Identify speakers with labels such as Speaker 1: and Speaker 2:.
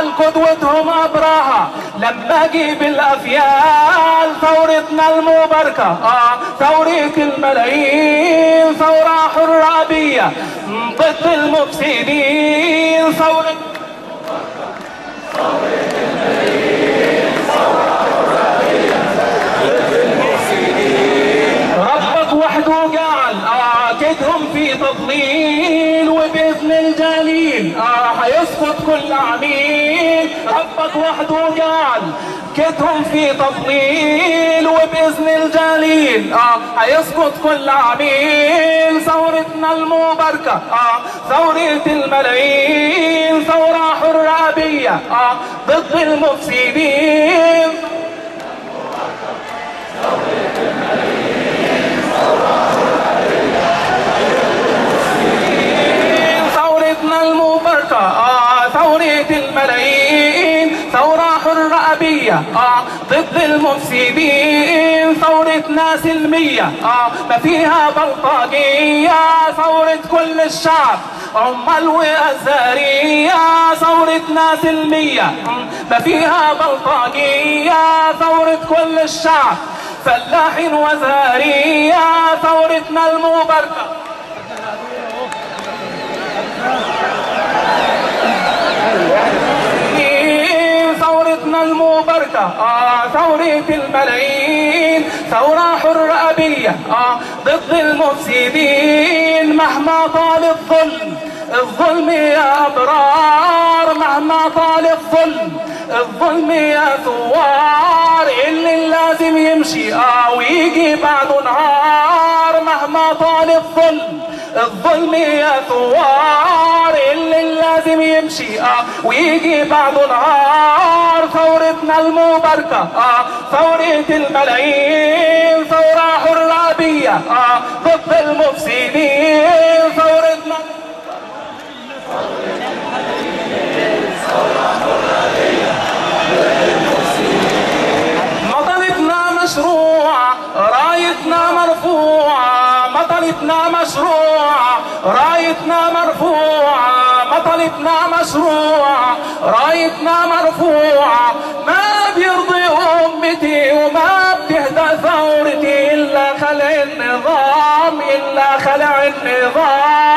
Speaker 1: الأفيال قدوتهم أبراها لما أجيب الأفيال ثورتنا المباركة آه ثورة الملايين ثورة حرابية ضد المفسدين ثورة ربك وحده جعل آه كدهم في تضليل وبإذن الجليل آه هيسقط كل عميل ربك وحده جعل كدهم في تضليل وبإذن الجليل آه هيسقط كل عميل ثورتنا المباركة آه ثورة الملايين ثورة حرابية آه ضد المفسدين ثورتنا المباركة آه ثورة الملايين ثورة حرة أبية آه ضد المفسدين ثورتنا سلمية آه ما فيها بلطجية ثورة كل الشعب عمال وأزارية ثورتنا سلمية مم، ما فيها بلطجية ثورة كل الشعب فلاح وزارية ثورتنا المباركة ثورتنا المباركة آه ثورة الملايين ثورة حرة أبية آه ضد المفسدين مهما طال الظلم الظلم يا أبرار مهما طال الظلم الظلم يا ثوار اللي لازم يمشي آه ويجي بعده نهار مهما طال الظلم الظلم يا ثوار اللي لازم يمشي اه ويجي بعده نهار ثورتنا المباركة اه ثورة الملايين ثورة حرابية اه ضد المفسدين ثورتنا مطالبنا مشروعة رايتنا مرفوعة مطالبنا مشروعة رايتنا مرفوعة مطالبنا مشروعة رايتنا مرفوعة ما بيرضي أمتي وما بتهدى ثورتي إلا خلع النظام إلا خلع النظام